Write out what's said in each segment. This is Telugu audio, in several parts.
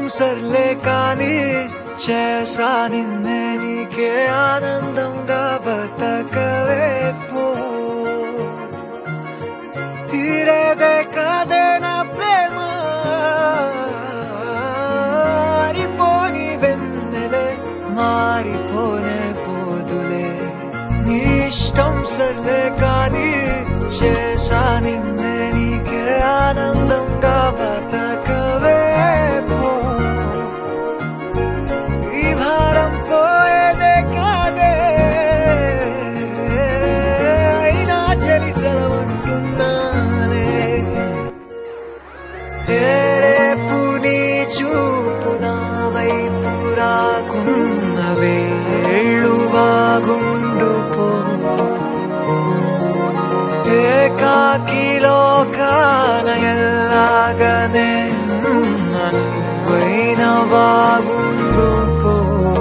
సర్లే కానీ చేసా నిన్నే నీకే ఆనందంగా బతకవే పో తీరేదే కాదే నా ప్రేమ మారిపోని వెన్నెలే మారిపోనే పోదులే నీ ఇష్టం సర్లే కానీ చేసా నిన్నే నీకే ఆనందంగా బతకవే పో ఈ భారం పోయేదే కాదే అయినా చలి సెలవంటున్నానే రేపు నీ చూపు నా వైపు రాకున్న వేళ్ళు బాగుండు పో ఏకాకిలోకాన ఎల్లాగనే నువ్వైన బాగుండు పో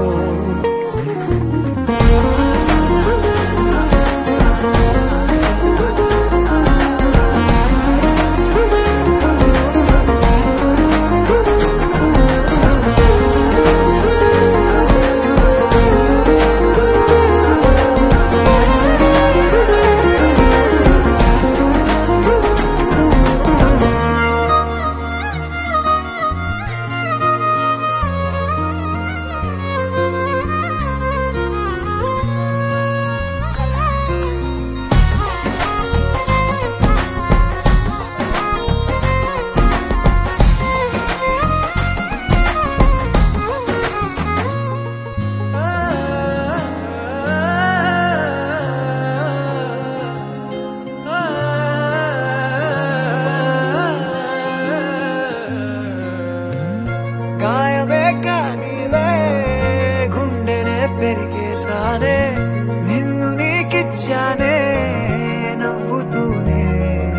గాయమే కానివే గుండెనే పెరిగేశానే నిన్ను నీకిచ్చానే నవ్వుతూనే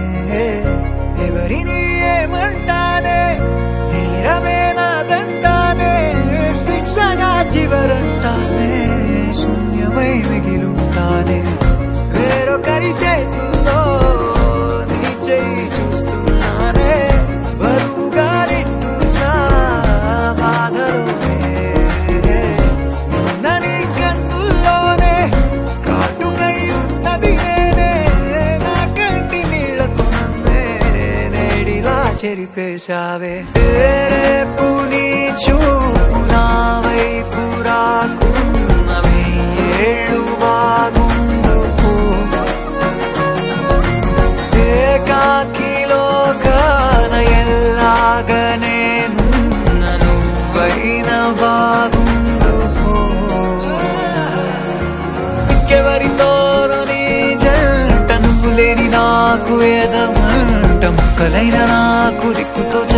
ఎవరిని ఏమంటానే నేరమే నాదంటానే శిక్షగా చివరంటానే శూన్యమై మిగిలుంటానే వేరొకరి చేతుల్లో నీ చేయి చూస్తున్నానే బరువుగా నిట్టూచా బాధలోనే నని కన్నుల్లోనే కాటుకై ఉన్నది నేనే నా కంటి నీళ్లతో నన్నే నేడిలా చెరిపేశావే రేపు నీ చూపు నా వైపు రాకున్నవే ఏళ్ళు బాగుండు పో ఏకాకిలోకాన ఎల్లాగనే నున్న నువ్వైన బాగుండు పో ఇంకెవరితోనో నీ జంట నువ్వు లేని నాకు ఏదమంట ముక్కలైన నాకు దిక్కుతో